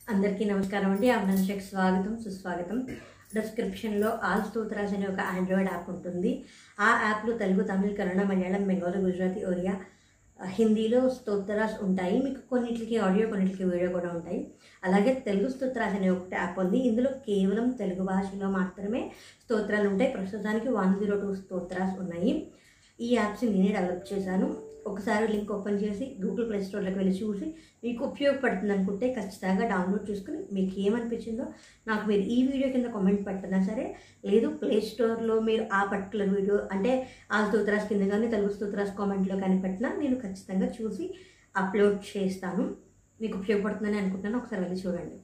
అందరికీ నమస్కారం అండి అభినందనకి స్వాగతం సుస్వాగతం డిస్క్రిప్షన్లో ఆల్ స్తోత్రాస్ అనే ఒక ఆండ్రాయిడ్ యాప్ ఉంటుంది ఆ యాప్లో తెలుగు తమిళ కన్నడ మలయాళం బెంగాలీ గుజరాతీ ఒరియా హిందీలో స్తోత్రాస్ ఉంటాయి మీకు కొన్నిటికి ఆడియో కొన్నిటికి వీడియో కూడా ఉంటాయి అలాగే తెలుగు స్తోత్రాస్ అనే ఒకటి యాప్ ఉంది ఇందులో కేవలం తెలుగు భాషలో మాత్రమే స్తోత్రాలు ఉంటాయి ప్రస్తుతానికి వన్ జీరో టూ స్తోత్రాస్ ఉన్నాయి ఈ యాప్స్ నేనే డెవలప్ చేశాను ఒకసారి లింక్ ఓపెన్ చేసి గూగుల్ ప్లే స్టోర్లోకి వెళ్ళి చూసి మీకు ఉపయోగపడుతుంది అనుకుంటే ఖచ్చితంగా డౌన్లోడ్ చేసుకుని మీకు ఏమనిపించిందో నాకు మీరు ఈ వీడియో కింద కామెంట్ పెట్టినా సరే లేదు ప్లే స్టోర్లో మీరు ఆ పర్టికులర్ వీడియో అంటే ఆ స్తోత్రాస్ కింద కానీ తెలుగు స్తోత్రాస్ కామెంట్లో కానీ పెట్టినా నేను ఖచ్చితంగా చూసి అప్లోడ్ చేస్తాను మీకు ఉపయోగపడుతుందని అనుకుంటున్నాను ఒకసారి వెళ్ళి చూడండి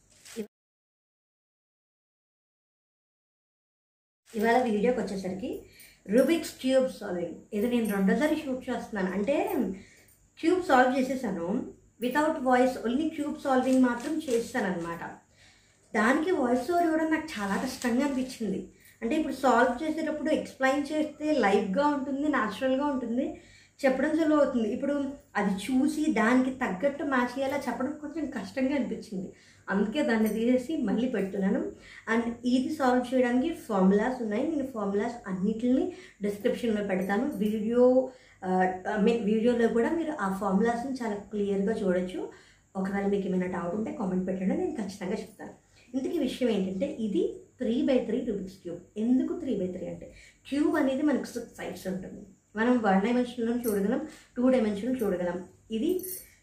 ఇవాళ వీడియోకి వచ్చేసరికి రూబిక్స్ క్యూబ్ సాల్వింగ్ ఇది నేను రెండోసారి షూట్ చేస్తున్నాను అంటే క్యూబ్ సాల్వ్ చేసేసాను without voice only cube solving మాత్రం చేస్తాను అనమాట దానికి వాయిస్ ఓవర్ ఇవ్వడం నాకు చాలా కష్టంగా అనిపించింది అంటే ఇప్పుడు సాల్వ్ చేసేటప్పుడు ఎక్స్ప్లెయిన్ చేస్తే లైవ్గా ఉంటుంది న్యాచురల్గా ఉంటుంది చెప్పడం సులువు అవుతుంది ఇప్పుడు అది చూసి దానికి తగ్గట్టు మ్యాచ్ అయ్యేలా చెప్పడం కొంచెం కష్టంగా అనిపించింది అందుకే దాన్ని తీసేసి మళ్ళీ పెడుతున్నాను అండ్ ఇది సాల్వ్ చేయడానికి ఫార్ములాస్ ఉన్నాయి నేను ఫార్ములాస్ అన్నిటిని డిస్క్రిప్షన్లో పెడతాను వీడియో ఐ మీన్ వీడియోలో కూడా మీరు ఆ ఫార్ములాస్ని చాలా క్లియర్గా చూడొచ్చు ఒకవేళ మీకు ఏమైనా డౌట్ ఉంటే కామెంట్ పెట్టండి నేను ఖచ్చితంగా చెప్తాను ఇంతకీ విషయం ఏంటంటే ఇది three by three Rubik's cube ఎందుకు త్రీ బై త్రీ అంటే క్యూబ్ అనేది మనకు సిక్స్ సైడ్స్ ఉంటుంది మనం వన్ డైమెన్షన్లో చూడగలం టూ డైమెన్షన్లో చూడగలం ఇది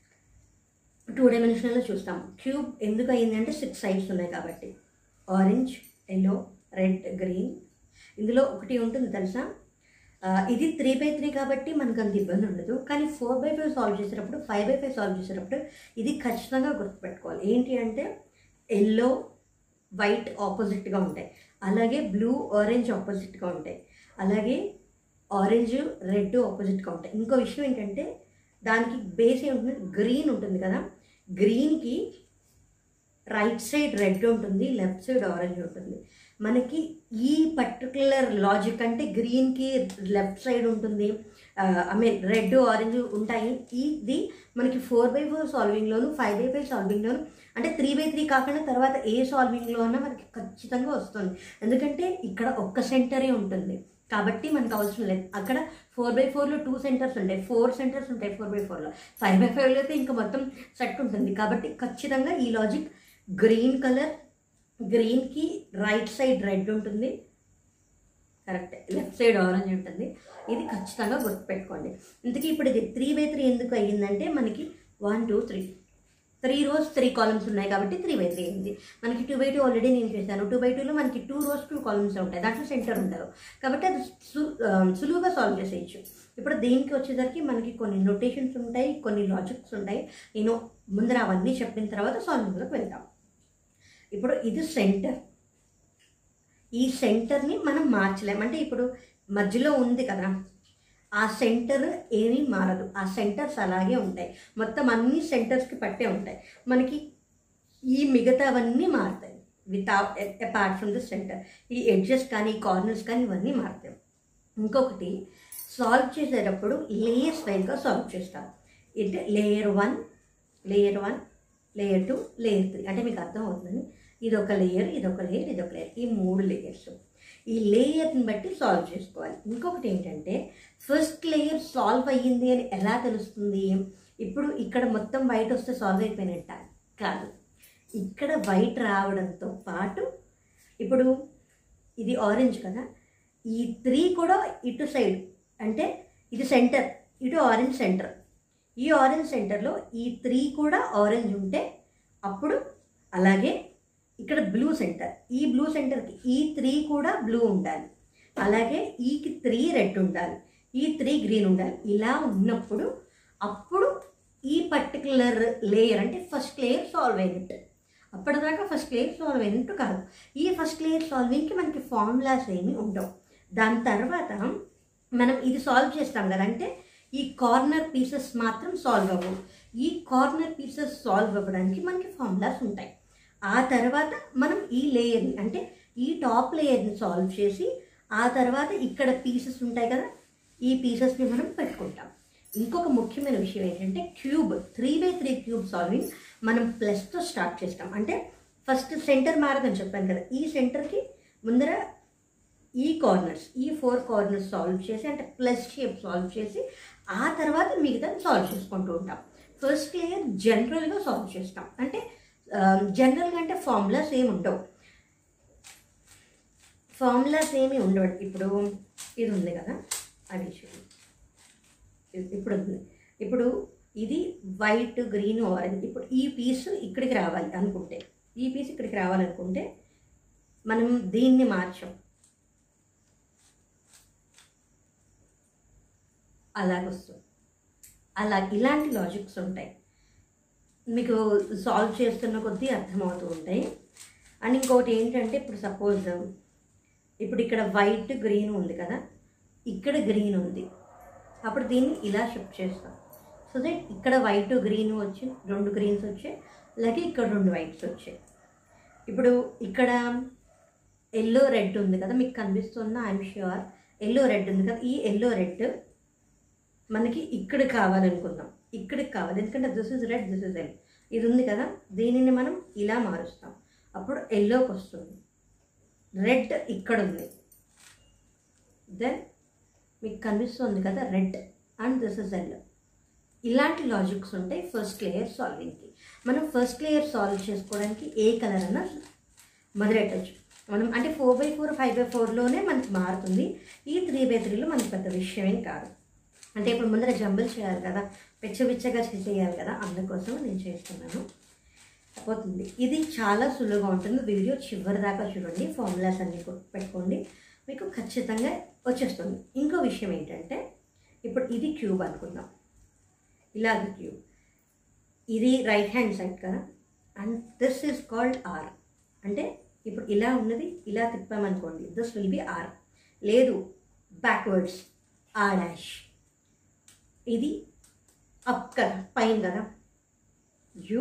టూ డైమెన్షనల్లో చూస్తాం క్యూబ్ ఎందుకు అయిందంటే సిక్స్ సైడ్స్ ఉన్నాయి కాబట్టి ఆరెంజ్ ఎల్లో రెడ్ గ్రీన్ ఇందులో ఒకటి ఉంటుంది తెలుసా ఆ, ఇది త్రీ బై త్రీ కాబట్టి మనకు అంత ఇబ్బంది ఉండదు కానీ ఫోర్ బై ఫైవ్ సాల్వ్ చేసేటప్పుడు ఫైవ్ బై ఫైవ్ సాల్వ్ చేసేటప్పుడు ఇది ఖచ్చితంగా గుర్తుపెట్టుకోవాలి ఏంటి అంటే ఎల్లో వైట్ ఆపోజిట్గా ఉంటాయి అలాగే బ్లూ ఆరెంజ్ ఆపోజిట్గా ఉంటాయి అలాగే ఆరెంజ్ రెడ్ ఆపోజిట్గా ఉంటాయి ఇంకో విషయం ఏంటంటే దానికి బేస్ ఏముంటుంది గ్రీన్ ఉంటుంది కదా గ్రీన్కి రైట్ సైడ్ రెడ్ ఉంటుంది లెఫ్ట్ సైడ్ ఆరెంజ్ ఉంటుంది మనకి ఈ పర్టికులర్ లాజిక్ అంటే గ్రీన్కి లెఫ్ట్ సైడ్ ఉంటుంది ఐ మీన్ రెడ్ ఆరెంజ్ ఉంటాయి ఇది మనకి ఫోర్ బై ఫోర్ సాల్వింగ్లోను ఫైవ్ బై ఫైవ్ సాల్వింగ్లోను అంటే త్రీ బై త్రీ కాకుండా తర్వాత ఏ సాల్వింగ్లో అన్నా మనకి ఖచ్చితంగా వస్తుంది ఎందుకంటే ఇక్కడ ఒక్క సెంటరే ఉంటుంది కాబట్టి మనకు అవసరం లేదు అక్కడ ఫోర్ బై ఫోర్లో టూ సెంటర్స్ ఉంటాయి ఫోర్ సెంటర్స్ ఉంటాయి ఫోర్ బై ఫోర్లో ఫైవ్ బై ఫైవ్లో అయితే ఇంకా మొత్తం సెట్ ఉంటుంది కాబట్టి ఖచ్చితంగా ఈ లాజిక్ గ్రీన్ కలర్ గ్రీన్కి రైట్ సైడ్ రెడ్ ఉంటుంది కరెక్ట్ లెఫ్ట్ సైడ్ ఆరెంజ్ ఉంటుంది ఇది ఖచ్చితంగా గుర్తుపెట్టుకోండి ఇంతకీ ఇప్పుడు ఇది త్రీ బై త్రీ ఎందుకు అయ్యిందంటే మనకి one two three three rows three columns ఉన్నాయి కాబట్టి త్రీ బై త్రీ అయింది మనకి టూ బై టూ ఆల్రెడీ నేను చేశాను టూ బై టూలో మనకి టూ రోస్ టూ కాలమ్స్ ఉంటాయి దాంట్లో సెంటర్ ఉంటారు కాబట్టి అది సు- ఆ, సులువుగా సాల్వ్ చేసేయచ్చు ఇప్పుడు దీనికి వచ్చేసరికి మనకి కొన్ని నొటేషన్స్ ఉంటాయి కొన్ని లాజిక్స్ ఉంటాయి నేను ముందర అవన్నీ చెప్పిన తర్వాత సాల్వింగ్లోకి వెళ్తాం ఇప్పుడు ఇది సెంటర్ ఈ సెంటర్ని మనం మార్చలేం అంటే ఇప్పుడు మధ్యలో ఉంది కదా ఆ సెంటర్ ఏమీ మారదు ఆ సెంటర్స్ అలాగే ఉంటాయి మొత్తం అన్ని సెంటర్స్కి పట్టే ఉంటాయి మనకి ఈ మిగతావన్నీ మారుతాయి without apart from the centre ఈ ఎడ్జెస్ కానీ కార్నర్స్ కానీ ఇవన్నీ మారుతాయి ఇంకొకటి సాల్వ్ చేసేటప్పుడు లేయర్స్ వైజ్గా సాల్వ్ చేస్తాం ఇది layer one layer one layer two layer three అంటే మీకు అర్థం అవుతుందని ఇది ఒక లేయర్ ఇది ఒక లేయర్ ఇది ఒక లేయర్ ఈ మూడు లేయర్స్ ఈ లేయర్ని బట్టి సాల్వ్ చేసుకోవాలి ఇంకొకటి ఏంటంటే ఫస్ట్ లేయర్ సాల్వ్ అయ్యింది అని ఎలా తెలుస్తుంది ఇప్పుడు ఇక్కడ మొత్తం వైట్ వస్తే సాల్వ్ అయిపోయినట్ట కాదు ఇక్కడ వైట్ రావడంతో పాటు ఇప్పుడు ఇది ఆరెంజ్ కదా ఈ త్రీ కూడా ఇటు సైడ్ అంటే ఇది సెంటర్ ఇటు ఆరెంజ్ సెంటర్ ఈ ఆరెంజ్ సెంటర్లో ఈ త్రీ కూడా ఆరెంజ్ ఉంటే అప్పుడు అలాగే ఇక్కడ బ్లూ సెంటర్ ఈ బ్లూ సెంటర్కి ఈ త్రీ కూడా బ్లూ ఉండాలి అలాగే ఈకి త్రీ రెడ్ ఉండాలి ఈ త్రీ గ్రీన్ ఉండాలి ఇలా ఉన్నప్పుడు అప్పుడు ఈ పర్టికులర్ లేయర్ అంటే ఫస్ట్ లేయర్ సాల్వ్ అయినట్టు అప్పటిదాకా ఫస్ట్ లేయర్ సాల్వ్ అయినట్టు కాదు ఈ ఫస్ట్ లేయర్ సాల్వింగ్కి మనకి ఫార్ములాస్ ఏమీ ఉండవు దాని తర్వాత మనం ఇది సాల్వ్ చేస్తాం కదా అంటే ఈ కార్నర్ పీసెస్ మాత్రం సాల్వ్ అవ్వవు ఈ కార్నర్ పీసెస్ సాల్వ్ అవ్వడానికి మనకి ఫార్ములాస్ ఉంటాయి ఆ తర్వాత మనం ఈ లేయర్ని అంటే ఈ టాప్ లేయర్ని సాల్వ్ చేసి ఆ తర్వాత ఇక్కడ పీసెస్ ఉంటాయి కదా ఈ పీసెస్ని మనం పెట్టుకుంటాం ఇంకొక ముఖ్యమైన విషయం ఏంటంటే cube three by three cube solving మనం ప్లస్తో స్టార్ట్ చేస్తాం అంటే ఫస్ట్ సెంటర్ మారదని చెప్పాను కదా ఈ సెంటర్కి ముందర ఈ కార్నర్స్ ఈ ఫోర్ కార్నర్స్ సాల్వ్ చేసి అంటే ప్లస్ షేప్ సాల్వ్ చేసి ఆ తర్వాత మిగతా సాల్వ్ చేసుకుంటూ ఉంటాం ఫస్ట్ లేయర్ జనరల్గా సాల్వ్ చేస్తాం అంటే జనరల్గా అంటే ఫార్ములాస్ ఏమి ఉండవు ఫార్ములాస్ ఏమి ఉండవు ఇప్పుడు ఇది ఉంది కదా అది చూడు ఇది- ఇప్పుడు ఉంది ఇప్పుడు ఇది వైట్ గ్రీన్ ఆరెంజ్ ఇప్పుడు ఈ పీస్ ఇక్కడికి రావాలి అనుకుంటే ఈ పీస్ ఇక్కడికి రావాలనుకుంటే మనం దీన్ని మార్చాం అలాగొస్తుంది అలా ఇలాంటి లాజిక్స్ ఉంటాయి మీకు సాల్వ్ చేస్తున్న కొద్దీ అర్థమవుతూ ఉంటాయి అండ్ ఇంకోటి ఏంటంటే ఇప్పుడు సపోజ్ ఇప్పుడు ఇక్కడ వైట్ గ్రీన్ ఉంది కదా ఇక్కడ గ్రీన్ ఉంది అప్పుడు దీన్ని ఇలా షిఫ్ట్ చేస్తాం సో దట్ ఇక్కడ వైట్ గ్రీన్ వచ్చి రెండు గ్రీన్స్ వచ్చాయి అలాగే ఇక్కడ రెండు వైట్స్ వచ్చాయి ఇప్పుడు ఇక్కడ ఎల్లో రెడ్ ఉంది కదా మీకు కనిపిస్తున్న ఐఎమ్ ష్యూర్ ఎల్లో రెడ్ ఉంది కదా ఈ ఎల్లో రెడ్ మనకి ఇక్కడ కావాలనుకుందాం ఇక్కడికి కావాలి ఎందుకంటే this is red this is L ఇది ఉంది కదా దీనిని మనం ఇలా మారుస్తాం అప్పుడు ఎల్లోకి వస్తుంది రెడ్ ఇక్కడ ఉంది దెన్ మీకు కనిపిస్తుంది కదా red and this is yellow ఇలాంటి లాజిక్స్ ఉంటాయి ఫస్ట్ లేయర్ సాల్వింగ్కి మనం ఫస్ట్ లేయర్ సాల్వ్ చేసుకోవడానికి ఏ కలర్ అన్నా మొదలెట్టచ్చు మనం అంటే four by four five by ఫోర్లోనే మనకి మారుతుంది ఈ త్రీ బై త్రీలో మనకి పెద్ద విషయమేం కాదు అంటే ఇప్పుడు ముందర జంబుల్ చేయాలి కదా పిచ్చ పిచ్చగా చేయాలి కదా అందుకోసం నేను చేస్తున్నాను పోతుంది ఇది చాలా సులువుగా ఉంటుంది వీడియో చివరి దాకా చూడండి ఫార్ములాస్ అన్ని కొ- పెట్టుకోండి మీకు ఖచ్చితంగా వచ్చేస్తుంది ఇంకో విషయం ఏంటంటే ఇప్పుడు ఇది క్యూబ్ అనుకుందాం ఇలాగ క్యూబ్ ఇది రైట్ హ్యాండ్ సైడ్ కదా and this is called R అంటే ఇప్పుడు ఇలా ఉన్నది ఇలా తిప్పామనుకోండి దిస్ విల్ బి ఆర్ లేదు బ్యాక్వర్డ్స్ ఆర్ డాష్ ఇది అప్ కదా పైన కదా యు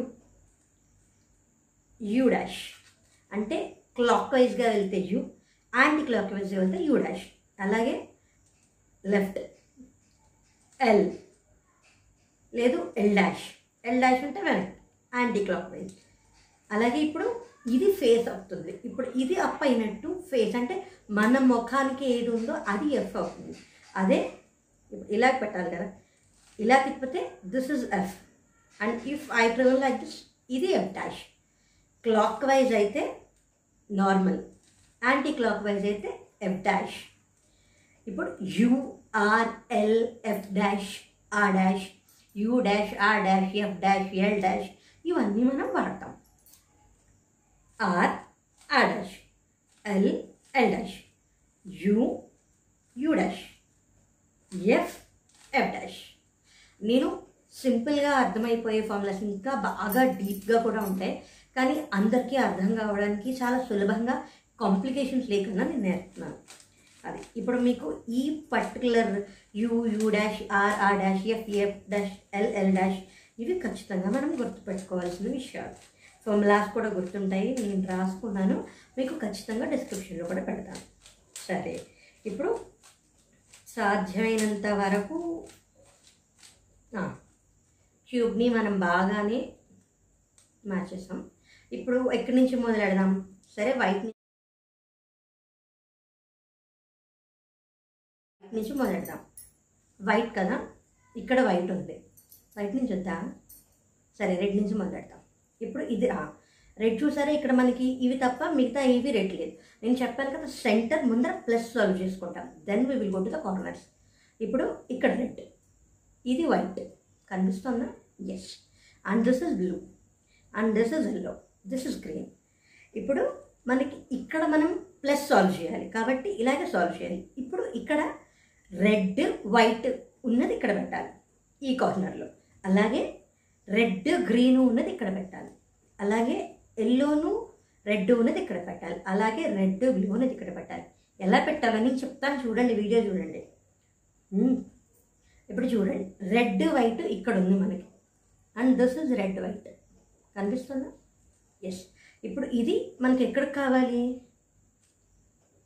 యూ డాష్ అంటే క్లాక్ వైజ్గా వెళ్తే యూ యాంటీ క్లాక్ వైజ్గా వెళ్తే యూ డాష్ అలాగే లెఫ్ట్ ఎల్ లేదు ఎల్ డాష్ ఎల్ డాష్ అంటే వెనక్ యాంటీ క్లాక్ వైజ్ అలాగే ఇప్పుడు ఇది ఫేస్ అవుతుంది ఇప్పుడు ఇది అప్ అయినట్టు ఫేస్ అంటే మన ముఖానికి ఏది ఉందో అది ఎఫ్ అవుతుంది అదే ఇప్పుడు ఇలా పెట్టాలి కదా ఇలా తిప్పితే this is F and if I travel like this ఇది ఎఫ్ డాష్ క్లాక్ వైజ్ అయితే నార్మల్ యాంటీ క్లాక్ వైజ్ అయితే ఎఫ్ డాష్ ఇప్పుడు U R L F dash R dash U dash R dash F dash L dash ఇవన్నీ మనం వాడతాం R R dash L L dash U U dash F F dash నేను సింపుల్గా అర్థమైపోయే formulas ఇంకా బాగా డీప్గా కూడా ఉంటాయి కానీ అందరికీ అర్థం కావడానికి చాలా సులభంగా కాంప్లికేషన్స్ లేకుండా నేను నేర్పుతున్నాను అది ఇప్పుడు మీకు ఈ particular U U dash R R dash F F dash L L dash ఇవి ఖచ్చితంగా మనం గుర్తుపెట్టుకోవాల్సిన విషయాలు ఫార్ములాస్ కూడా గుర్తుంటాయి నేను రాసుకున్నాను మీకు ఖచ్చితంగా డిస్క్రిప్షన్లో కూడా పెడతాను సరే ఇప్పుడు సాధ్యమైనంత వరకు ఆ, క్యూబ్ని మనం బాగానే మార్చేసాం ఇప్పుడు ఎక్కడి నుంచి మొదలెడదాం సరే వైట్ నుంచి మొదలెడదాం వైట్ కదా ఇక్కడ వైట్ ఉంది వైట్ నుంచి వద్దా సరే రెడ్ నుంచి మొదలెడతాం ఇప్పుడు ఇది రెడ్ చూసారా ఇక్కడ మనకి ఇవి తప్ప మిగతా ఇవి రెడ్ లేదు నేను చెప్పాను కదా సెంటర్ ముందర ప్లస్ సాల్వ్ చేసుకుంటాం then we will go to the corners ఇప్పుడు ఇక్కడ రెడ్ ఇది వైట్ కనిపిస్తుందా yes and this is blue and this is yellow this is green ఇప్పుడు మనకి ఇక్కడ మనం ప్లస్ సాల్వ్ చేయాలి కాబట్టి ఇలాగే సాల్వ్ చేయాలి ఇప్పుడు ఇక్కడ రెడ్ వైట్ ఉన్నది ఇక్కడ పెట్టాలి ఈ కార్నర్లో అలాగే రెడ్ గ్రీన్ ఉన్నది ఇక్కడ పెట్టాలి అలాగే ఎల్లోను రెడ్ ఉన్నది ఇక్కడ పెట్టాలి అలాగే రెడ్ బ్లూ ఉన్నది ఇక్కడ పెట్టాలి ఎలా పెట్టాలని చెప్తాను చూడండి వీడియో చూడండి మ్మ్. ఇప్పుడు చూడండి రెడ్ వైట్ ఇక్కడ ఉంది మనకి and this is red white కనిపిస్తుందా ఎస్ ఇప్పుడు ఇది మనకి ఎక్కడికి కావాలి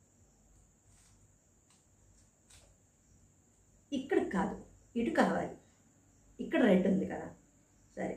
ఇక్కడికి కాదు ఇటు కావాలి రెడ్ ఉంది కదా సరే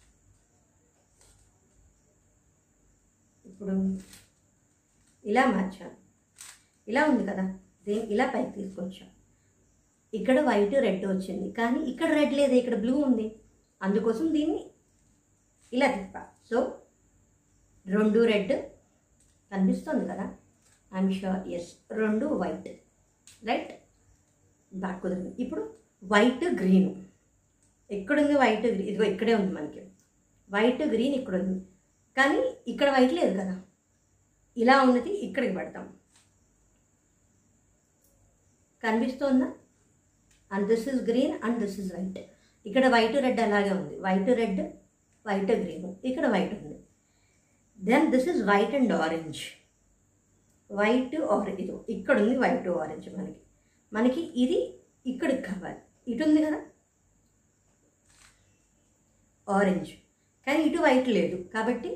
ఇప్పుడు ఇలా మార్చాను ఇలా ఉంది కదా దీన్ని ఇలా పైకి తీసుకొచ్చాను ఇక్కడ వైట్ రెడ్ వచ్చింది కానీ ఇక్కడ రెడ్ లేదు ఇక్కడ బ్లూ ఉంది అందుకోసం దీన్ని ఇలా తిప్పా సో రెండు రెడ్ కనిపిస్తుంది కదా ఐఎమ్ షూర్ ఎస్ రెండు వైట్ రైట్ బాగా కుదిరింది ఇప్పుడు వైట్ గ్రీన్ ఎక్కడుంది వైట్ గ్రీన్ ఇదిగో ఇక్కడే ఉంది మనకి వైట్ గ్రీన్ ఇక్కడ ఉంది కానీ ఇక్కడ వైట్ లేదు కదా ఇలా ఉన్నది ఇక్కడికి పెడతాం కనిపిస్తోందా and this is green and this is white ఇక్కడ వైట్ రెడ్ అలాగే ఉంది వైట్ రెడ్ వైట్ గ్రీన్ ఇక్కడ వైట్ ఉంది then this is white and orange white orange ఇది ఇక్కడ ఉంది వైట్ ఆరెంజ్ మనకి మనకి ఇది ఇక్కడికి కావాలి ఇటు ఉంది కదా ఆరెంజ్ కానీ ఇటు వైట్ లేదు కాబట్టి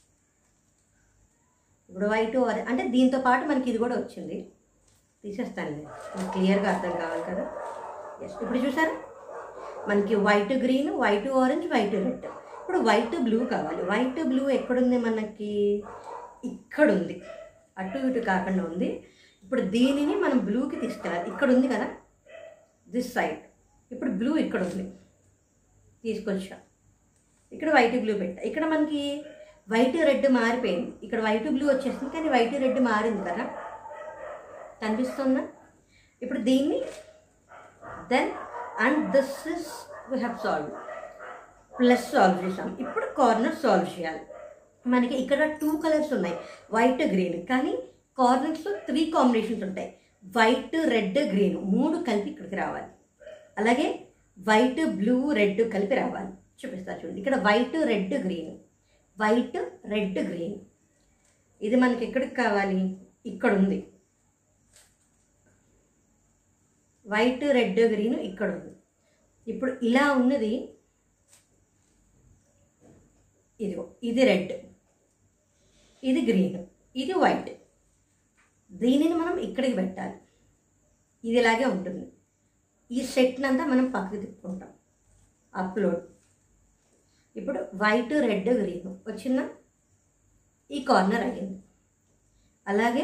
ఇప్పుడు వైట్ ఆరెంజ్ అంటే దీంతో పాటు మనకి ఇది కూడా వచ్చింది తీసేస్తాను క్లియర్గా అర్థం కావాలి కదా ఎస్ ఇప్పుడు చూసారా మనకి white green white orange white red ఇప్పుడు వైట్ బ్లూ కావాలి వైట్ బ్లూ ఎక్కడుంది మనకి ఇక్కడ ఉంది అటు ఇటు కాకుండా ఉంది ఇప్పుడు దీనిని మనం బ్లూకి తీసుకెళ్ళాలి ఇక్కడ ఉంది కదా దిస్ సైడ్ ఇప్పుడు బ్లూ ఇక్కడ ఉంది తీసుకొచ్చా ఇక్కడ వైట్ బ్లూ పెట్టా ఇక్కడ మనకి వైట్ రెడ్ మారిపోయింది ఇక్కడ వైట్ బ్లూ వచ్చేసింది కానీ వైట్ రెడ్ మారింది కదా కనిపిస్తుందా ఇప్పుడు దీన్ని then and this is we have solve plus solve చేసాం ఇప్పుడు కార్నర్ సాల్వ్ చేయాలి మనకి ఇక్కడ టూ కలర్స్ ఉన్నాయి వైట్ గ్రీన్ కానీ కార్నర్స్లో త్రీ కాంబినేషన్స్ ఉంటాయి వైట్ రెడ్ గ్రీన్ మూడు కలిపి ఇక్కడికి రావాలి అలాగే వైట్ బ్లూ రెడ్ కలిపి రావాలి చూపిస్తా చూడండి ఇక్కడ white red green white red green ఇది మనకి ఎక్కడికి కావాలి ఇక్కడ ఉంది వైట్ రెడ్ గ్రీన్ ఇక్కడ ఉంది ఇప్పుడు ఇలా ఉన్నది ఇదిగో ఇది రెడ్ ఇది గ్రీన్ ఇది వైట్ దీనిని మనం ఇక్కడికి పెట్టాలి ఇది ఇలాగే ఉంటుంది ఈ సెట్ని అంతా మనం పక్కకి తిప్పుకుంటాం అప్లోడ్ ఇప్పుడు వైట్ రెడ్ గ్రీన్ వచ్చిందా ఈ కార్నర్ అయ్యింది అలాగే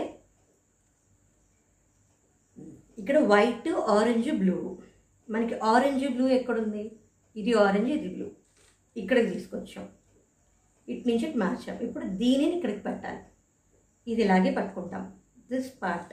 ఇక్కడ వైట్ ఆరెంజ్ బ్లూ మనకి ఆరెంజ్ బ్లూ ఎక్కడుంది ఇది ఆరెంజ్ ఇది బ్లూ ఇక్కడికి తీసుకొచ్చాం ఇటు నుంచి ఇటు మార్చాం ఇప్పుడు దీనిని ఇక్కడికి పెట్టాలి ఇది ఇలాగే పట్టుకుంటాం దిస్ పార్ట్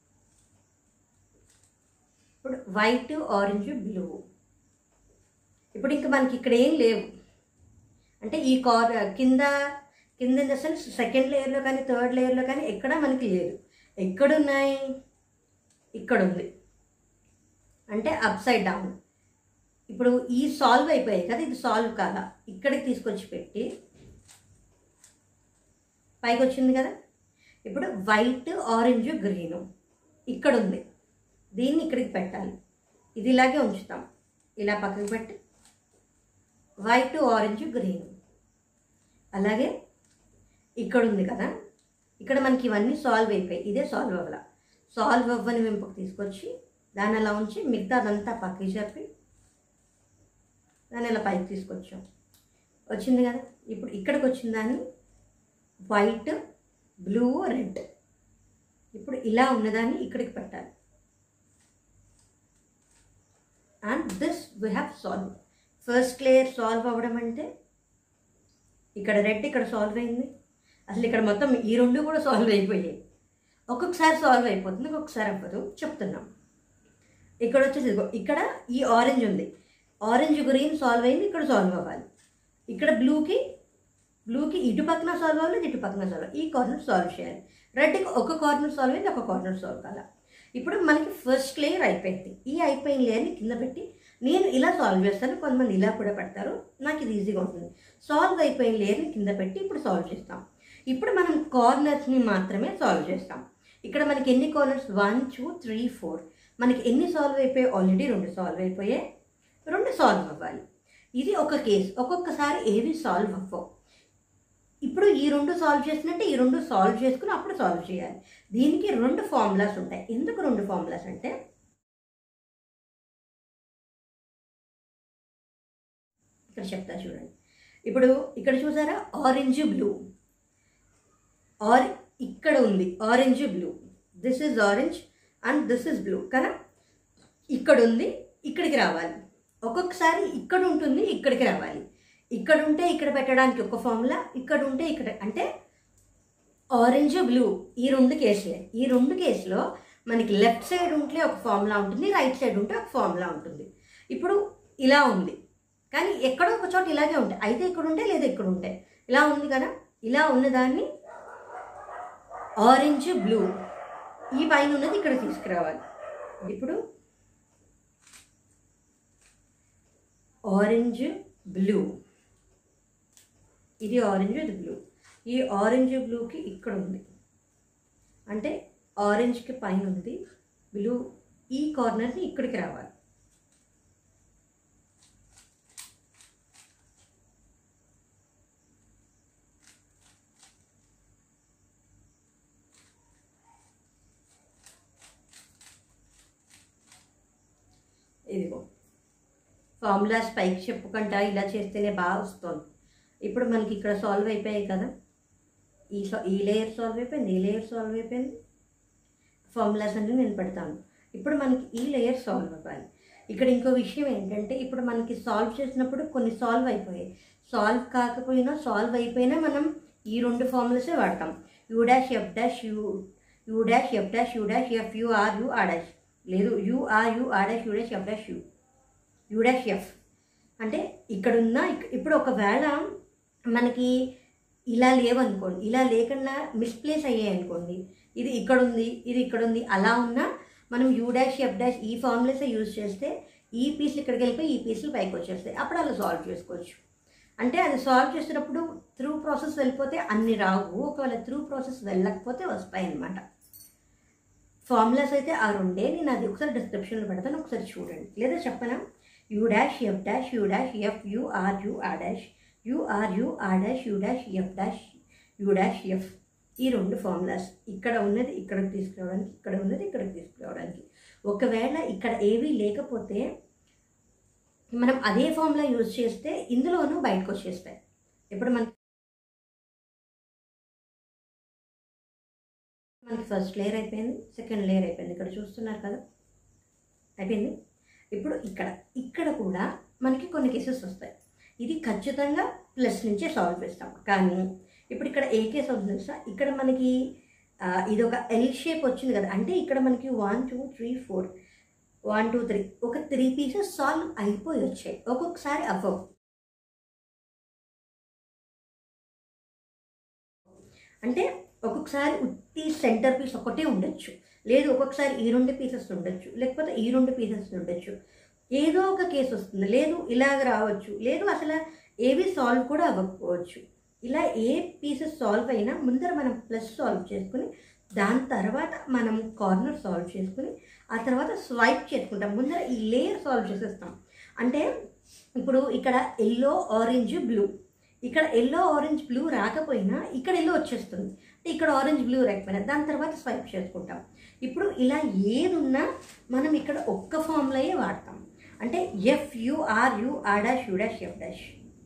ఇప్పుడు వైట్ ఆరెంజ్ బ్లూ ఇప్పుడు ఇంకా మనకి ఇక్కడ ఏం లేవు అంటే ఈ కార్ కింద కింద ఇన్ ద సెన్స్ సెకండ్ లేయర్లో కానీ థర్డ్ లేయర్లో కానీ ఎక్కడా మనకి లేదు ఎక్కడున్నాయి ఇక్కడ ఉంది అంటే అప్ సైడ్ డౌన్ ఇప్పుడు ఈ సాల్వ్ అయిపోయాయి కదా ఇది సాల్వ్ కాదా ఇక్కడికి తీసుకొచ్చి పెట్టి పైకి వచ్చింది కదా ఇప్పుడు వైట్ ఆరెంజ్ గ్రీను ఇక్కడ ఉంది దీన్ని ఇక్కడికి పెట్టాలి ఇది ఇలాగే ఉంచుతాం ఇలా పక్కకి పెట్టి వైట్ ఆరెంజ్ గ్రీన్ అలాగే ఇక్కడ ఉంది కదా ఇక్కడ మనకి ఇవన్నీ సాల్వ్ అయిపోయాయి ఇదే సాల్వ్ అవ్వాల సాల్వ్ అవ్వని వెంపకు తీసుకొచ్చి దాన్ని అలా ఉంచి మిగతా అదంతా పక్కకి చెప్పి దాన్ని ఇలా పైకి తీసుకొచ్చాం వచ్చింది కదా ఇప్పుడు ఇక్కడికి వచ్చిన దాన్ని వైట్ బ్లూ రెడ్ ఇప్పుడు ఇలా ఉన్నదాన్ని ఇక్కడికి పెట్టాలి and this we have solve first layer solve అవ్వడం అంటే ఇక్కడ రెడ్ ఇక్కడ సాల్వ్ అయింది అసలు ఇక్కడ మొత్తం ఈ రెండు కూడా సాల్వ్ అయిపోయాయి ఒక్కొక్కసారి సాల్వ్ అయిపోతుంది ఒక్కొక్కసారి అవ్వదు చెప్తున్నాం ఇక్కడ వచ్చేసి ఇదిగో ఇక్కడ ఈ ఆరెంజ్ ఉంది ఆరెంజ్ గ్రీన్ సాల్వ్ అయింది ఇక్కడ సాల్వ్ అవ్వాలి ఇక్కడ బ్లూకి బ్లూకి ఇటు పక్కన సాల్వ్ అవ్వాలి ఇటు పక్కన సాల్వ్ అవ్వాలి ఈ కార్నర్ సాల్వ్ చేయాలి రెడ్కి ఒక కార్నర్ సాల్వ్ అయింది ఒక కార్నర్ సాల్వ్ కాల ఇప్పుడు మనకి ఫస్ట్ లేయర్ అయిపోయింది ఈ అయిపోయిన లేయర్ని కింద పెట్టి నేను ఇలా సాల్వ్ చేస్తాను కొంతమంది ఇలా కూడా పెడతారు నాకు ఇది ఈజీగా ఉంటుంది సాల్వ్ అయిపోయిన లేయర్ని కింద పెట్టి ఇప్పుడు సాల్వ్ చేస్తాం ఇప్పుడు మనం కార్నర్స్ని మాత్రమే సాల్వ్ చేస్తాం ఇక్కడ మనకి ఎన్ని corners one two three four మనకి ఎన్ని సాల్వ్ అయిపోయాయి ఆల్రెడీ రెండు సాల్వ్ అయిపోయాయి రెండు సాల్వ్ అవ్వాలి ఇది ఒక కేసు ఒక్కొక్కసారి ఏవి సాల్వ్ అవ్వవు ఇప్పుడు ఈ రెండు సాల్వ్ చేసినట్టే ఈ రెండు సాల్వ్ చేసుకుని అప్పుడు సాల్వ్ చేయాలి దీనికి రెండు ఫార్ములాస్ ఉంటాయి ఎందుకు రెండు ఫార్ములాస్ అంటే ఇక్కడ చెప్తా చూడండి ఇప్పుడు ఇక్కడ చూసారా ఆరెంజ్ బ్లూ ఆర్ ఇక్కడ ఉంది orange blue this is orange and this is blue కదా ఇక్కడ ఉంది ఇక్కడికి రావాలి ఒక్కొక్కసారి ఇక్కడ ఉంటుంది ఇక్కడికి రావాలి ఇక్కడ ఉంటే ఇక్కడ పెట్టడానికి ఒక ఫార్ములా ఇక్కడ ఉంటే ఇక్కడ అంటే ఆరెంజ్ బ్లూ ఈ రెండు కేసులే ఈ రెండు కేసులో మనకి లెఫ్ట్ సైడ్ ఉంటే ఒక ఫార్ములా ఉంటుంది రైట్ సైడ్ ఉంటే ఒక ఫార్ములా ఉంటుంది ఇప్పుడు ఇలా ఉంది కానీ ఎక్కడో ఒక చోట ఇలాగే ఉంటాయి అయితే ఇక్కడ ఉంటే లేదా ఇక్కడ ఉంటాయి ఇలా ఉంది కదా ఇలా ఉన్నదాన్ని ఆరెంజ్ బ్లూ ఈ పైన ఉన్నది ఇక్కడ తీసుకురావాలి ఇప్పుడు ఆరెంజ్ బ్లూ ఇది ఆరెంజ్ ఇది బ్లూ ఈ ఆరెంజ్ బ్లూకి ఇక్కడ ఉంది అంటే ఆరెంజ్కి పైన ఉంది బ్లూ ఈ కార్నర్ని ఇక్కడికి రావాలి ఇదిగో ఫార్ములాస్ పైకి చెప్పుకుంటా ఇలా చేస్తేనే బాగా వస్తుంది ఇప్పుడు మనకి ఇక్కడ సాల్వ్ అయిపోయాయి కదా ఈ సా- ఈ లేయర్ సాల్వ్ అయిపోయింది ఈ లేయర్ సాల్వ్ అయిపోయింది ఫార్ములాస్ అన్ని నేను పెడతాను ఇప్పుడు మనకి ఈ లేయర్ సాల్వ్ అవ్వాలి ఇక్కడ ఇంకో విషయం ఏంటంటే ఇప్పుడు మనకి సాల్వ్ చేసినప్పుడు కొన్ని సాల్వ్ అయిపోయాయి సాల్వ్ కాకపోయినా సాల్వ్ అయిపోయినా మనం ఈ రెండు ఫార్ములాసే వాడతాం U dash F dash U U dash F dash U dash F U R U R dash లేదు U R U R dash U dash F dash U U dash F అంటే ఇక్కడున్న ఇక్- ఇప్పుడు ఒకవేళ మనకి ఇలా లేవనుకోండి ఇలా లేకుండా మిస్ప్లేస్ అయ్యాయి అనుకోండి ఇది ఇక్కడ ఉంది ఇది ఇక్కడ ఉంది అలా ఉన్నా మనం యూ డాష్ ఎఫ్ డాష్ ఈ ఫార్ములేసే యూజ్ చేస్తే ఈ పీసులు ఇక్కడికి వెళ్ళిపోయి ఈ పీసులు పైకి వచ్చేస్తాయి అప్పుడు అలా సాల్వ్ చేసుకోవచ్చు అంటే అది సాల్వ్ చేసేటప్పుడు త్రూ ప్రాసెస్ వెళ్ళిపోతే అన్ని రావు ఒకవేళ త్రూ ప్రాసెస్ వెళ్ళకపోతే వస్తాయి అన్నమాట ఫార్ములాస్ అయితే ఆ రెండే నేను అది ఒకసారి డిస్క్రిప్షన్లో పెడతాను ఒకసారి చూడండి లేదా చెప్పనా U dash F dash U dash F U R U R dash U R U R dash U dash F dash U dash F ఈ రెండు ఫార్ములాస్ ఇక్కడ ఉన్నది ఇక్కడికి తీసుకురావడానికి ఇక్కడ ఉన్నది ఇక్కడికి తీసుకురావడానికి ఒకవేళ ఇక్కడ ఏవీ లేకపోతే మనం అదే ఫార్ములా యూజ్ చేస్తే ఇందులోనూ బయటకు వచ్చేస్తాయి ఇప్పుడు మనకి మనకి ఫస్ట్ లేయర్ అయిపోయింది సెకండ్ లేయర్ అయిపోయింది ఇక్కడ చూస్తున్నారు కదా అయిపోయింది ఇప్పుడు ఇక్కడ ఇక్కడ కూడా మనకి కొన్ని కేసెస్ వస్తాయి ఇది ఖచ్చితంగా ప్లస్ నుంచే సాల్వ్ చేస్తాం కానీ ఇప్పుడు ఇక్కడ ఏ కేసు అవుతుంది తెలుసా ఇక్కడ మనకి ఆ, ఇది ఒక ఎల్ షేప్ వచ్చింది కదా అంటే ఇక్కడ మనకి one two three four one two three ఒక త్రీ పీసెస్ సాల్వ్ అయిపోయి వచ్చాయి ఒక్కొక్కసారి అవ్వవు అంటే ఒక్కొక్కసారి ఉత్తి సెంటర్ పీస్ ఒకటే ఉండొచ్చు లేదు ఒక్కొక్కసారి ఈ రెండు పీసెస్ ఉండొచ్చు లేకపోతే ఈ రెండు పీసెస్ ఉండొచ్చు ఏదో ఒక కేసు వస్తుంది లేదు ఇలాగ రావచ్చు లేదు అసలు ఏవి సాల్వ్ కూడా అవ్వకపోవచ్చు ఇలా ఏ పీసెస్ సాల్వ్ అయినా ముందర మనం ప్లస్ సాల్వ్ చేసుకుని దాని తర్వాత మనం కార్నర్ సాల్వ్ చేసుకుని ఆ తర్వాత స్వైప్ చేసుకుంటాం ముందర ఈ లేయర్ సాల్వ్ చేసేస్తాం అంటే ఇప్పుడు ఇక్కడ ఎల్లో ఆరెంజ్ బ్లూ ఇక్కడ ఎల్లో ఆరెంజ్ బ్లూ రాకపోయినా ఇక్కడ ఎల్లో వచ్చేస్తుంది అంటే ఇక్కడ ఆరెంజ్ బ్లూ రాకపోయినా దాని తర్వాత స్వైప్ చేసుకుంటాం ఇప్పుడు ఇలా ఏది ఉన్నా మనం ఇక్కడ ఒక్క ఫామ్లయే వాడతాం అంటే F U R U R dash U dash F dash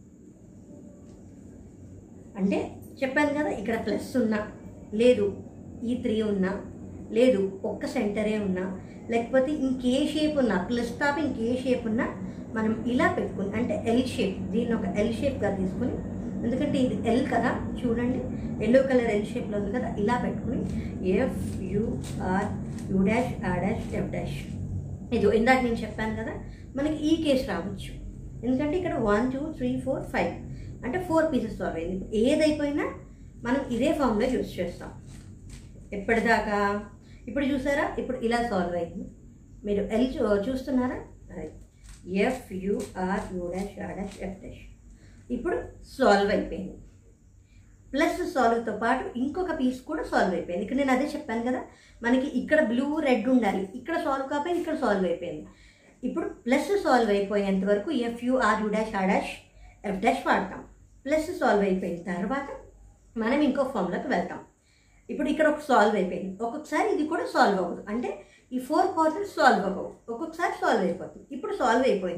అంటే చెప్పాను కదా ఇక్కడ ప్లస్ ఉన్నా లేదు ఈ త్రీ ఉన్నా లేదు ఒక్క సెంటరే ఉన్నా లేకపోతే ఇంకే షేప్ ఉన్నా ప్లస్ టాప్ ఇంకే షేప్ ఉన్నా మనం ఇలా పెట్టుకుని అంటే ఎల్ షేప్ దీన్ని ఒక ఎల్ షేప్గా తీసుకుని ఎందుకంటే ఇది ఎల్ కదా చూడండి ఎల్లో కలర్ ఎల్ షేప్లో ఉంది కదా ఇలా పెట్టుకుని F U R U dash R dash F dash ఇది ఇందాక నేను చెప్పాను కదా మనకి ఈ కేసు రావచ్చు ఎందుకంటే ఇక్కడ one two three four five అంటే ఫోర్ పీసెస్ సాల్వ్ అయింది ఇప్పుడు ఏదైపోయినా మనం ఇదే ఫామ్లో యూస్ చేస్తాం ఎప్పటిదాకా ఇప్పుడు చూసారా ఇప్పుడు ఇలా సాల్వ్ అయింది మీరు ఎల్ చూ- చూస్తున్నారా అది F U R U dash R dash F dash ఇప్పుడు సాల్వ్ అయిపోయింది ప్లస్ సాల్వ్తో పాటు ఇంకొక పీస్ కూడా సాల్వ్ అయిపోయింది ఇక్కడ నేను అదే చెప్పాను కదా మనకి ఇక్కడ బ్లూ రెడ్ ఉండాలి ఇక్కడ సాల్వ్ కాకపోయింది ఇక్కడ సాల్వ్ అయిపోయింది ఇప్పుడు ప్లస్ సాల్వ్ అయిపోయేంత వరకు F U R U dash R dash F dash వాడతాం ప్లస్ సాల్వ్ అయిపోయిన తర్వాత మనం ఇంకో ఫామ్లోకి వెళ్తాం ఇప్పుడు ఇక్కడ ఒక సాల్వ్ అయిపోయింది ఒక్కొక్కసారి ఇది కూడా సాల్వ్ అవ్వదు అంటే ఈ ఫోర్ కార్నర్స్ సాల్వ్ అవ్వవు ఒక్కొక్కసారి సాల్వ్ అయిపోతుంది ఇప్పుడు సాల్వ్ అయిపోయింది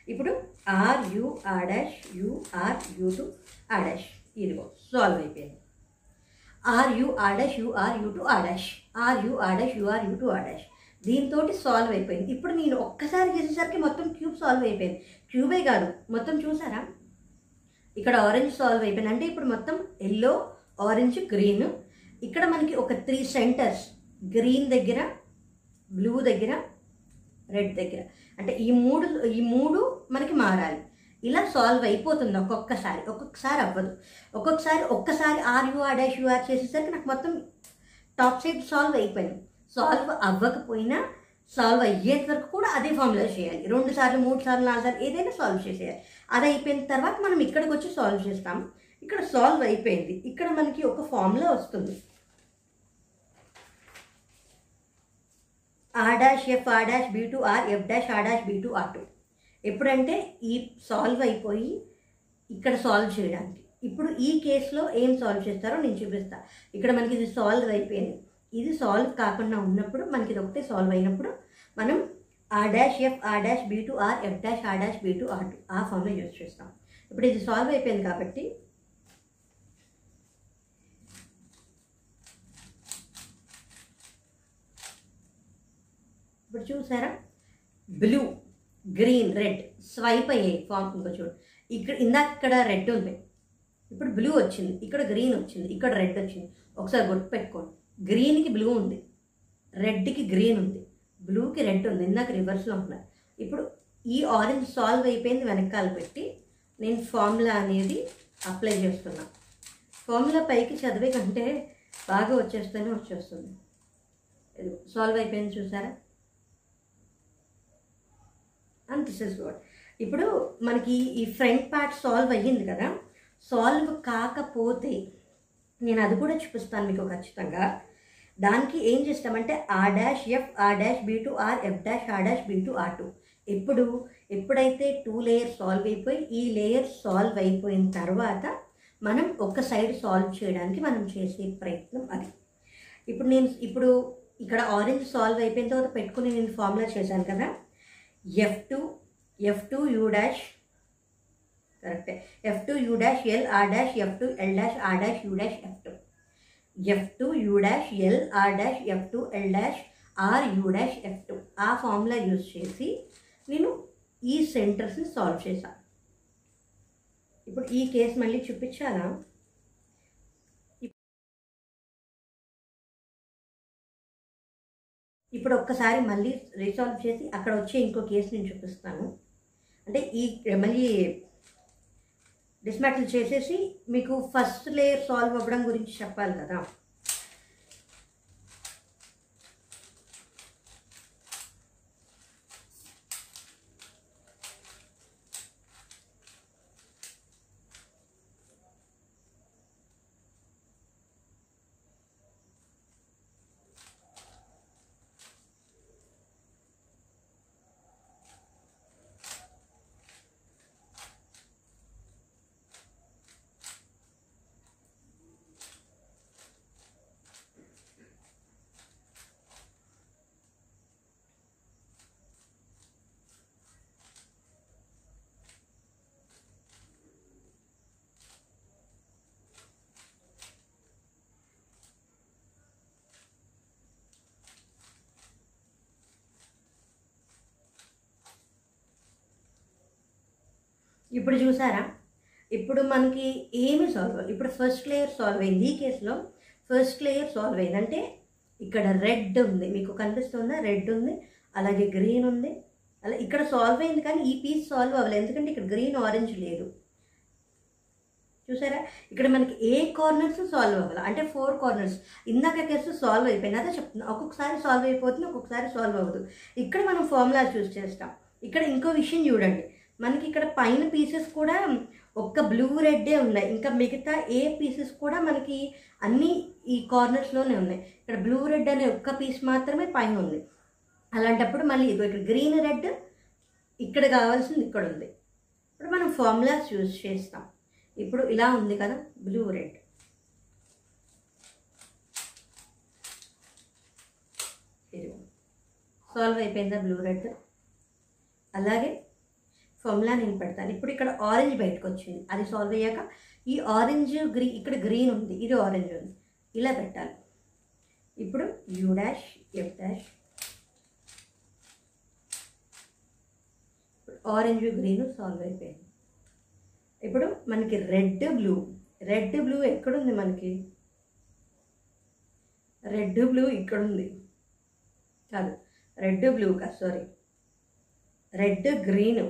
ఇప్పుడు R U R dash U R U two R dash ఇదిగో సాల్వ్ అయిపోయింది R U R dash U R U two R dash R U R dash U R U two R dash దీంతో solve అయిపోయింది ఇప్పుడు నేను ఒక్కసారి చేసేసరికి మొత్తం cube solve అయిపోయింది క్యూబే కాదు మొత్తం చూసారా ఇక్కడ ఆరెంజ్ సాల్వ్ అయిపోయింది అంటే ఇప్పుడు మొత్తం ఎల్లో ఆరెంజ్ గ్రీన్ ఇక్కడ మనకి ఒక త్రీ సెంటర్స్ గ్రీన్ దగ్గర బ్లూ దగ్గర రెడ్ దగ్గర అంటే ఈ మూడు ఈ మూడు మనకి మారాలి ఇలా సాల్వ్ అయిపోతుంది ఒక్కొక్కసారి ఒక్కొక్కసారి అవ్వదు ఒక్కొక్కసారి ఒక్కసారి R U R dash U R చేసేసరికి నాకు మొత్తం టాప్ సైడ్ సాల్వ్ అయిపోయింది సాల్వ్ అవ్వకపోయినా సాల్వ్ అయ్యేంత వరకు కూడా అదే ఫార్ములా చేయాలి రెండు సార్లు మూడు సార్లు నాలుగు సార్లు ఏదైనా సాల్వ్ చేసేయాలి అది అయిపోయిన తర్వాత మనం ఇక్కడికి వచ్చి సాల్వ్ చేస్తాం ఇక్కడ సాల్వ్ అయిపోయింది ఇక్కడ మనకి ఒక ఫార్ములా వస్తుంది R dash F R dash B two R F dash R dash B two R two ఎప్పుడంటే ఈ సాల్వ్ అయిపోయి ఇక్కడ సాల్వ్ చేయడానికి ఇప్పుడు ఈ కేసులో ఏం సాల్వ్ చేస్తారో నేను చూపిస్తా ఇక్కడ మనకి ఇది సాల్వ్ అయిపోయింది ఇది సాల్వ్ కాకుండా ఉన్నప్పుడు మనకి ఇది ఒకటే సాల్వ్ అయినప్పుడు మనం R dash F R dash B two R F dash R dash B two R two ఆ ఫామ్లో యూజ్ చేస్తాం ఇప్పుడు ఇది సాల్వ్ అయిపోయింది కాబట్టి ఇప్పుడు చూసారా బ్లూ గ్రీన్ రెడ్ స్వైప్ అయ్యాయి ఫామ్ ఇంకో చూడు ఇక్కడ ఇందాక ఇక్కడ రెడ్ ఉంది ఇప్పుడు బ్లూ వచ్చింది ఇక్కడ గ్రీన్ వచ్చింది ఇక్కడ రెడ్ వచ్చింది ఒకసారి గుర్తు పెట్టుకోండి గ్రీన్కి బ్లూ ఉంది రెడ్కి గ్రీన్ ఉంది బ్లూకి రెడ్ ఉంది ఇందాక రివర్స్లో ఉన్నారు ఇప్పుడు ఈ ఆరెంజ్ సాల్వ్ అయిపోయింది వెనకాల పెట్టి నేను ఫార్ములా అనేది అప్లై చేస్తున్నా ఫార్ములా పైకి చదివే కంటే బాగా వచ్చేస్తేనే వచ్చేస్తుంది ఇది సాల్వ్ అయిపోయింది చూసారా అండ్ దిస్ ఇస్ గుడ్ ఇప్పుడు మనకి ఈ ఫ్రంట్ పార్ట్ సాల్వ్ అయ్యింది కదా సాల్వ్ కాకపోతే నేను అది కూడా చూపిస్తాను మీకు ఖచ్చితంగా దానికి ఏం చేస్తామంటే R dash F R dash B two R F dash R dash B two R two ఎప్పుడు ఎప్పుడైతే టూ లేయర్స్ సాల్వ్ అయిపోయి ఈ లేయర్ సాల్వ్ అయిపోయిన తర్వాత మనం ఒక సైడ్ సాల్వ్ చేయడానికి మనం చేసే ప్రయత్నం అది ఇప్పుడు నేను ఇప్పుడు ఇక్కడ ఆరెంజ్ సాల్వ్ అయిపోయిన తర్వాత పెట్టుకుని నేను ఫార్ములా చేశాను కదా F two F two U dash కరెక్టే F two U dash L R dash F two L dash R dash U dash F two F two U dash L R dash F two L dash R U dash F two ఆ formula use చేసి నేను ఈ సెంటర్స్ని solve చేశాను ఇప్పుడు ఈ case మళ్ళీ చూపించాలా ఇప్పుడు ఒక్కసారి మళ్ళీ రీసాల్వ్ చేసి అక్కడ వచ్చే ఇంకో కేసు నేను చూపిస్తాను అంటే ఈ మళ్ళీ డిస్మాటిల్ చేసేసి మీకు ఫస్ట్ లేయర్ సాల్వ్ అవ్వడం గురించి చెప్పాలి కదా ఇప్పుడు చూసారా ఇప్పుడు మనకి ఏమి సాల్వ్ అవ్వాలి ఇప్పుడు ఫస్ట్ లేయర్ సాల్వ్ అయింది ఈ కేసులో ఫస్ట్ లేయర్ సాల్వ్ అయింది అంటే ఇక్కడ రెడ్ ఉంది మీకు కనిపిస్తుందా రెడ్ ఉంది అలాగే గ్రీన్ ఉంది అలా ఇక్కడ సాల్వ్ అయింది కానీ ఈ పీస్ సాల్వ్ అవ్వలేదు ఎందుకంటే ఇక్కడ గ్రీన్ ఆరెంజ్ లేదు చూసారా ఇక్కడ మనకి ఏ కార్నర్స్ సాల్వ్ అవ్వాలి అంటే ఫోర్ కార్నర్స్ ఇందాక కేసు సాల్వ్ అయిపోయింది అదే చెప్తున్నా ఒక్కొక్కసారి సాల్వ్ అయిపోతుంది ఒక్కొక్కసారి సాల్వ్ అవ్వదు ఇక్కడ మనం ఫార్ములా చూస్ చేస్తాం ఇక్కడ ఇంకో విషయం చూడండి మనకి ఇక్కడ పైన పీసెస్ కూడా ఒక్క బ్లూ రెడ్డే ఉన్నాయి ఇంకా మిగతా ఏ పీసెస్ కూడా మనకి అన్నీ ఈ కార్నర్స్లోనే ఉన్నాయి ఇక్కడ బ్లూ రెడ్ అనే ఒక్క పీస్ మాత్రమే పైన ఉంది అలాంటప్పుడు మళ్ళీ ఇదిగో ఇక్కడ గ్రీన్ రెడ్ ఇక్కడ కావాల్సింది ఇక్కడ ఉంది ఇప్పుడు మనం ఫార్ములాస్ యూజ్ చేస్తాం ఇప్పుడు ఇలా ఉంది కదా బ్లూ రెడ్ సాల్వ్ అయిపోయిందా బ్లూ రెడ్ అలాగే ఫార్ములా నేను పెడతాను ఇప్పుడు ఇక్కడ ఆరెంజ్ బయటకు వచ్చింది అది సాల్వ్ అయ్యాక ఈ ఆరెంజ్ గ్రీ ఇక్కడ గ్రీన్ ఉంది ఇది ఆరెంజ్ ఉంది ఇలా పెట్టాలి ఇప్పుడు U dash F dash orange green solve అయిపోయింది ఇప్పుడు మనకి రెడ్ బ్లూ రెడ్ బ్లూ ఎక్కడుంది మనకి రెడ్ బ్లూ ఇక్కడ ఉంది కాదు రెడ్ బ్లూ కాదు sorry red green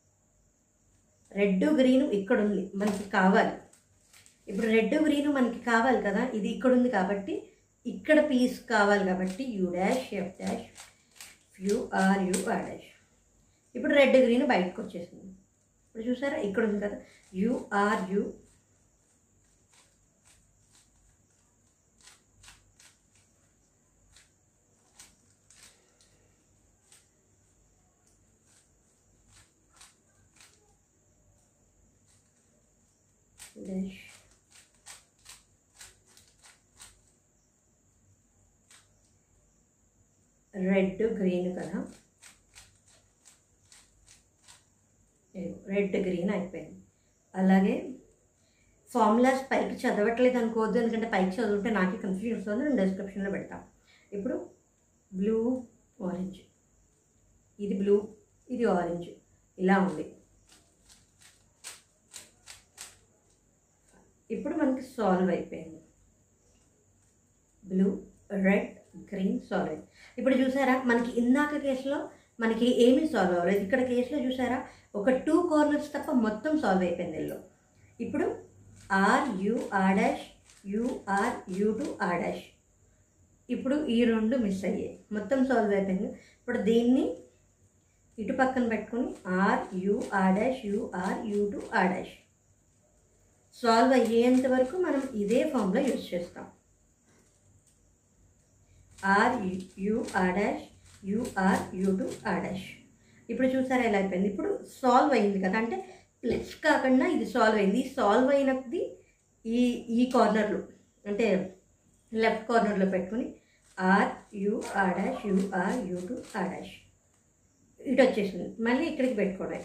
red green ఇక్కడ ఉంది మనకి కావాలి ఇప్పుడు రెడ్ గ్రీన్ మనకి కావాలి కదా ఇది ఇక్కడ ఉంది కాబట్టి ఇక్కడ పీస్ కావాలి కాబట్టి U dash F dash U R U R dash ఇప్పుడు రెడ్ గ్రీన్ బయటకు వచ్చేసింది ఇప్పుడు చూసారా ఇక్కడ ఉంది కదా U R U dash red green కదా రెడ్ గ్రీన్ అయిపోయింది అలాగే ఫార్ములాస్ పైకి చదవట్లేదు అనుకోవద్దు ఎందుకంటే పైకి చదువుంటే నాకే కన్ఫ్యూజన్ వస్తుంది నేను డిస్క్రిప్షన్లో పెడతాను ఇప్పుడు బ్లూ ఆరెంజ్ ఇది బ్లూ ఇది ఆరెంజ్ ఇలా ఉంది ఇప్పుడు మనకి సాల్వ్ అయిపోయింది బ్లూ రెడ్ గ్రీన్ సాల్వ్ అయింది ఇప్పుడు చూసారా మనకి ఇందాక కేసులో మనకి ఏమీ సాల్వ్ అవ్వలేదు ఇక్కడ కేసులో చూసారా ఒక టూ కార్నర్స్ తప్ప మొత్తం సాల్వ్ అయిపోయింది ఎల్లో ఇప్పుడు R U R dash U R U two R dash ఇప్పుడు ఈ రెండు మిస్ అయ్యాయి మొత్తం సాల్వ్ అయిపోయింది ఇప్పుడు దీన్ని ఇటు పక్కన పెట్టుకొని R U R dash U R U two R dash solve అయ్యేంత వరకు మనం ఇదే ఫామ్లో యూజ్ చేస్తాం R U R dash U R U two R dash ఇప్పుడు చూసారా ఎలా అయిపోయింది ఇప్పుడు సాల్వ్ అయింది కదా అంటే ప్లస్ కాకుండా ఇది సాల్వ్ అయింది ఈ సాల్వ్ అయినది ఈ ఈ కార్నర్లో అంటే లెఫ్ట్ కార్నర్లో పెట్టుకుని R U R dash U R U two R dash ఇటు వచ్చేసింది మళ్ళీ ఇక్కడికి పెట్టుకోవడం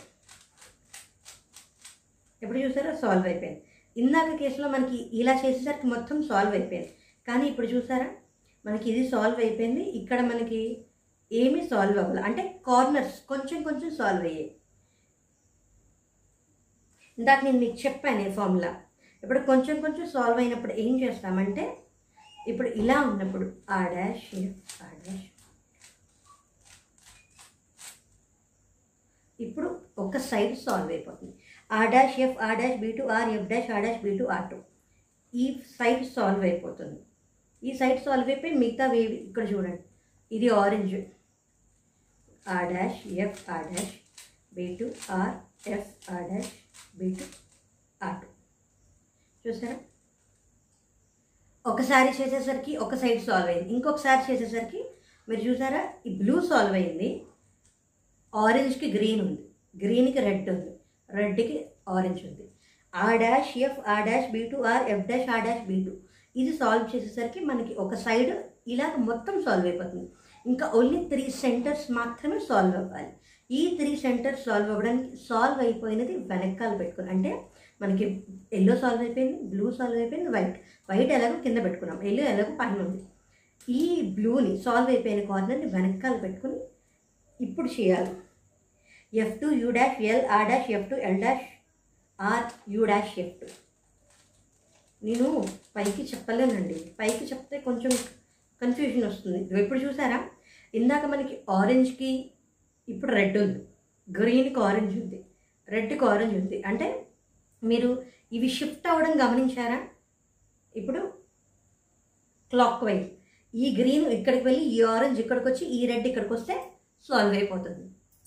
ఇప్పుడు చూసారా సాల్వ్ అయిపోయింది ఇందాక కేసులో మనకి ఇలా చేసేసరికి మొత్తం సాల్వ్ అయిపోయింది కానీ ఇప్పుడు చూసారా మనకి ఇది సాల్వ్ అయిపోయింది ఇక్కడ మనకి ఏమీ సాల్వ్ అవ్వాలి అంటే కార్నర్స్ కొంచెం కొంచెం సాల్వ్ అయ్యాయి ఇందాక నేను మీకు చెప్పాను ఈ ఫార్ములా ఇప్పుడు కొంచెం కొంచెం సాల్వ్ అయినప్పుడు ఏం చేస్తామంటే ఇప్పుడు ఇలా ఉన్నప్పుడు ఆ డాష్ ఆ డాష్ ఇప్పుడు ఒక సైడ్ సాల్వ్ అయిపోతుంది R dash F R dash B two R F dash R dash B two R two ఈ సైడ్ సాల్వ్ అయిపోతుంది ఈ సైడ్ సాల్వ్ అయిపోయి మిగతా వేవి ఇక్కడ చూడండి ఇది orange R dash F R dash B two R F R dash B two R two చూసారా ఒకసారి చేసేసరికి ఒక సైడ్ సాల్వ్ అయింది ఇంకొకసారి చేసేసరికి మీరు చూసారా ఈ బ్లూ సాల్వ్ అయింది ఆరెంజ్కి గ్రీన్ ఉంది గ్రీన్కి రెడ్ ఉంది రెడ్కి ఆరెంజ్ ఉంది R dash F R dash B two R F dash R dash B two ఇది సాల్వ్ చేసేసరికి మనకి ఒక సైడ్ ఇలాగ మొత్తం సాల్వ్ అయిపోతుంది ఇంకా ఓన్లీ త్రీ సెంటర్స్ మాత్రమే సాల్వ్ అవ్వాలి ఈ త్రీ సెంటర్స్ సాల్వ్ అవ్వడానికి సాల్వ్ అయిపోయినది వెనకాల పెట్టుకుని అంటే మనకి ఎల్లో సాల్వ్ అయిపోయింది బ్లూ సాల్వ్ అయిపోయింది వైట్ వైట్ ఎలాగో కింద పెట్టుకున్నాం ఎల్లో ఎలాగో పైన ఉంది ఈ బ్లూని సాల్వ్ అయిపోయిన కార్నర్ని వెనకాల పెట్టుకుని ఇప్పుడు చేయాలి F two U dash L R dash F two L dash R U dash F two నేను పైకి చెప్పలేనండి పైకి చెప్తే కొంచెం కన్ఫ్యూజన్ వస్తుంది ఇప్పుడు చూసారా ఇందాక మనకి ఆరెంజ్కి ఇప్పుడు రెడ్ ఉంది గ్రీన్కి ఆరెంజ్ ఉంది రెడ్కి ఆరెంజ్ ఉంది అంటే మీరు ఇవి షిఫ్ట్ అవ్వడం గమనించారా ఇప్పుడు క్లాక్ వైజ్ ఈ గ్రీన్ ఇక్కడికి వెళ్ళి ఈ ఆరెంజ్ ఇక్కడికి వచ్చి ఈ రెడ్ ఇక్కడికి వస్తే సాల్వ్ అయిపోతుంది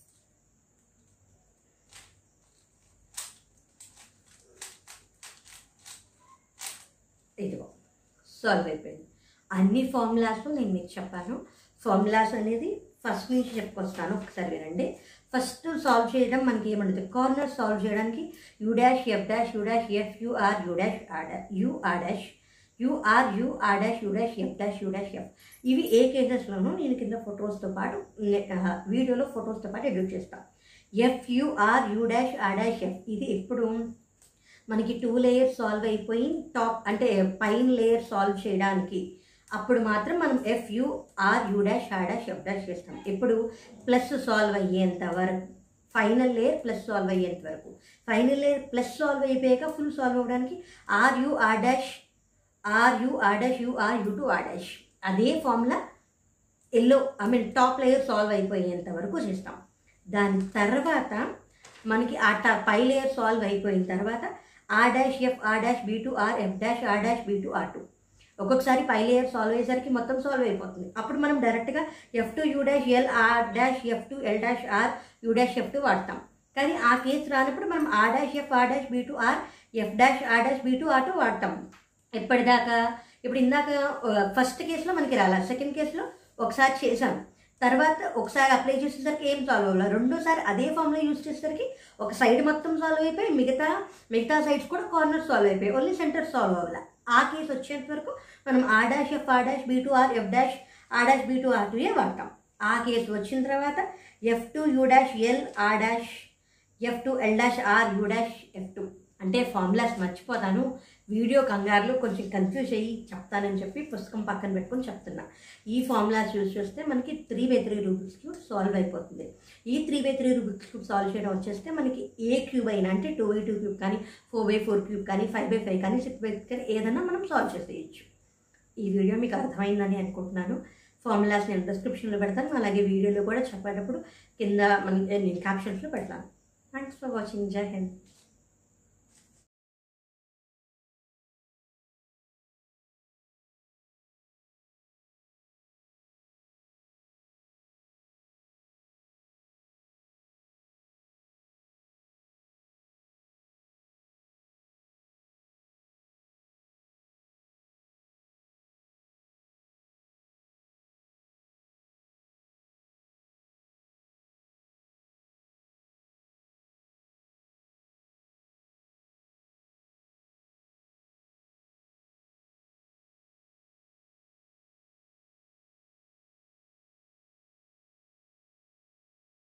ఇదిగో సాల్వ్ అయిపోయింది అన్ని ఫార్ములాస్ నేను మీకు చెప్పాను ఫార్ములాస్ అనేది ఫస్ట్ నుంచి చెప్పుకొస్తాను ఒకసారి వినండి ఫస్ట్ సాల్వ్ చేయడం మనకి ఏమంటుంది కార్నర్ సాల్వ్ చేయడానికి U dash F dash U dash F U R U dash R U R dash U R U R dash U dash F dash U dash F ఇవి ఏ కేసెస్లోనూ నేను కింద ఫొటోస్తో పాటు నే- ఆ, వీడియోలో ఫొటోస్తో పాటు ఎడిట్ చేస్తాను F U R U dash R dash F ఇది ఎప్పుడు మనకి టూ లేయర్స్ సాల్వ్ అయిపోయి టాప్ అంటే పైన లేయర్ సాల్వ్ చేయడానికి అప్పుడు మాత్రం మనం F U R U dash R dash F dash చేస్తాం ఎప్పుడు ప్లస్ సాల్వ్ అయ్యేంత వరకు ఫైనల్ లేయర్ ప్లస్ సాల్వ్ అయ్యేంత వరకు ఫైనల్ లేయర్ ప్లస్ సాల్వ్ అయిపోయాక ఫుల్ సాల్వ్ అవ్వడానికి R U R dash R U R dash U R U two R dash అదే formula yellow I mean top layer solve అయిపోయేంత వరకు చేస్తాం దాని తర్వాత మనకి ఆ టా పై లేయర్ సాల్వ్ అయిపోయిన తర్వాత R dash F R dash B two R F dash R dash B two R two ఒక్కొక్కసారి పై లేయర్ సాల్వ్ అయ్యేసరికి మొత్తం సాల్వ్ అయిపోతుంది అప్పుడు మనం డైరెక్ట్గా F two U dash L R dash F two L dash R U dash F two వాడతాం కానీ ఆ కేసు రానప్పుడు మనం R dash F R dash B two R F dash R dash B two R two వాడతాం ఎప్పటిదాకా ఇప్పుడు ఇందాక first కేసులో మనకి రాలేదు సెకండ్ కేసులో ఒకసారి చేశాం తర్వాత ఒకసారి అప్లై చేసేసరికి ఏం సాల్వ్ అవ్వాలి రెండోసారి అదే ఫామ్లో యూజ్ చేసేసరికి ఒక సైడ్ మొత్తం సాల్వ్ అయిపోయి మిగతా మిగతా సైడ్స్ కూడా కార్నర్ సాల్వ్ అయిపోయి ఓన్లీ సెంటర్ సాల్వ్ అవ్వాలి ఆ కేసు వచ్చేంత వరకు మనం R dash F R dash B two R F dash R dash B two R two ఏ వాడతాం ఆ కేసు వచ్చిన తర్వాత F two U dash L R dash F two L dash R U dash F two అంటే formulas మర్చిపోతాను video కంగారులో కొంచెం confuse అయ్యి చెప్తానని చెప్పి పుస్తకం పక్కన పెట్టుకొని చెప్తున్నా ఈ ఫార్ములాస్ యూజ్ చేస్తే మనకి three by three Rubik's cube solve అయిపోతుంది ఈ three by three Rubik's cube solve చేయడం వచ్చేస్తే మనకి ఏ క్యూబ్ అయినా అంటే టూ బై టూ క్యూబ్ కానీ ఫోర్ బై ఫోర్ క్యూబ్ కానీ ఫైవ్ బై ఫైవ్ కానీ సిక్స్ బై కానీ ఏదైనా మనం సాల్వ్ చేసేయచ్చు ఈ వీడియో మీకు అర్థమైందని అనుకుంటున్నాను ఫార్ములాస్ నేను డిస్క్రిప్షన్లో పెడతాను అలాగే వీడియోలో కూడా చెప్పేటప్పుడు కింద మన నేను క్యాప్షన్స్లో పెడతాను థ్యాంక్స్ ఫర్ వాచింగ్ జై హింద్